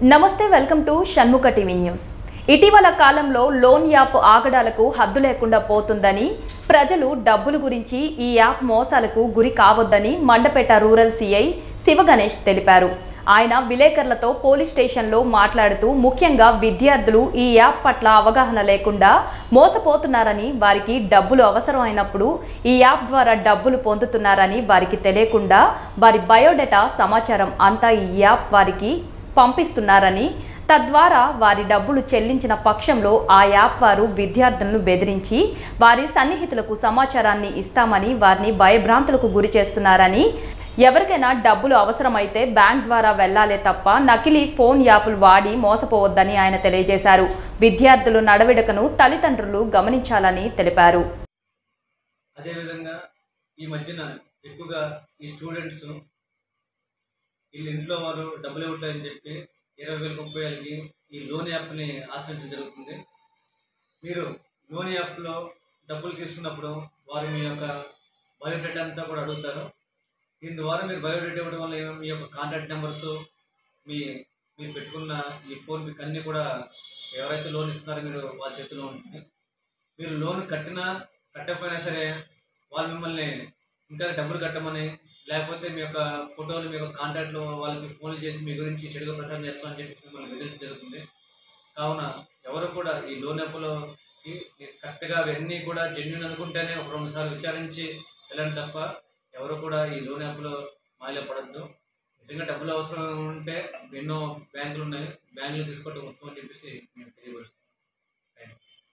నమస్తే welcome to Shanmukha TV news ఇటీవల కాలంలో లోన్ యాప్ ఆగడాలకు హద్దు లేకుండా పోతుందని ప్రజలు డబ్బుల గురించి ఈ యాప్ మోసాలకు గురి కావద్దని మండపేట రూరల్ సీఐ శివగణేష్ తెలిపారు ఆయన విలేకరులతో పోలీస్ స్టేషన్లో మాట్లాడుతూ ముఖ్యంగా విద్యార్థులు ఈ యాప్ పట్ల అవగాహన లేకుండా మోసపోతున్నారని వారికి డబ్బులు అవసరమైనప్పుడు ఈ యాప్ ద్వారా డబ్బులు పొందుతున్నారని వారికి తెలియకుండా వారి బయోడేటా సమాచారం అంతా ఈ యాప్ వారికి పంపిస్తున్నారని తద్వారా వారి డబ్బులు చెల్లించిన పక్షంలో ఆ యాప్ వారు విద్యార్థులను బెదిరించి వారి సన్నిహితులకు సమాచారాన్ని ఇస్తామని వారిని భయభ్రాంతులకు గురి చేస్తున్నారని ఎవరికైనా డబ్బులు అవసరమైతే బ్యాంక్ ద్వారా వెళ్లాలే తప్ప నకిలీ ఫోన్ యాప్లు వాడి మోసపోవద్దని ఆయన తెలియజేశారు విద్యార్థులు నడవడికను తల్లిదండ్రులు గమనించాలని తెలిపారు అదేవిధంగా ఈ మధ్యన ఎక్కువగా ఈ స్టూడెంట్స్ వీళ్ళ ఇంట్లో వారు డబ్బులు ఇవ్వట్లేదని చెప్పి ఇరవై వేలు ముప్పై వేలకి ఈ లోన్ యాప్ని ఆశ్రయించడం జరుగుతుంది మీరు లోన్ యాప్లో డబ్బులు తీసుకున్నప్పుడు వారు మీ యొక్క బయోడేటా అంతా కూడా అడుగుతారు దీని ద్వారా మీరు బయోడేటా ఇవ్వడం వల్ల ఏమో మీ యొక్క కాంటాక్ట్ నెంబర్స్ మీ మీరు పెట్టుకున్న ఈ ఫోన్ మీకు అన్నీ కూడా ఎవరైతే లోన్ ఇస్తున్నారో మీరు వాళ్ళ చేతిలో ఉంటుంది మీరు లోన్ కట్టినా కట్టకపోయినా సరే వాళ్ళు మిమ్మల్ని ఇంకా డబ్బులు కట్టమని లేకపోతే మీ యొక్క ఫోటోలు మీ యొక్క కాంటాక్ట్లో వాళ్ళకి ఫోన్లు చేసి మీ గురించి చెడుగా ప్రచారం చేస్తామని చెప్పి మిమ్మల్ని బెదిరించడం జరుగుతుంది కావున ఎవరు కూడా ఈ లోన్ యాప్లో కరెక్ట్గా అవన్నీ కూడా జెన్యున్ అనుకుంటేనే ఒక రెండు సార్లు విచారించి వెళ్ళండి తప్ప ఎవరు కూడా ఈ లోన్ యాప్లో మాయలో పడద్దు నిజంగా డబ్బులు అవసరం ఉంటే ఎన్నో బ్యాంకులు ఉన్నాయి బ్యాంకులు తీసుకోవడం ఉత్తమం అని చెప్పేసి నేను తెలియపరుస్తాను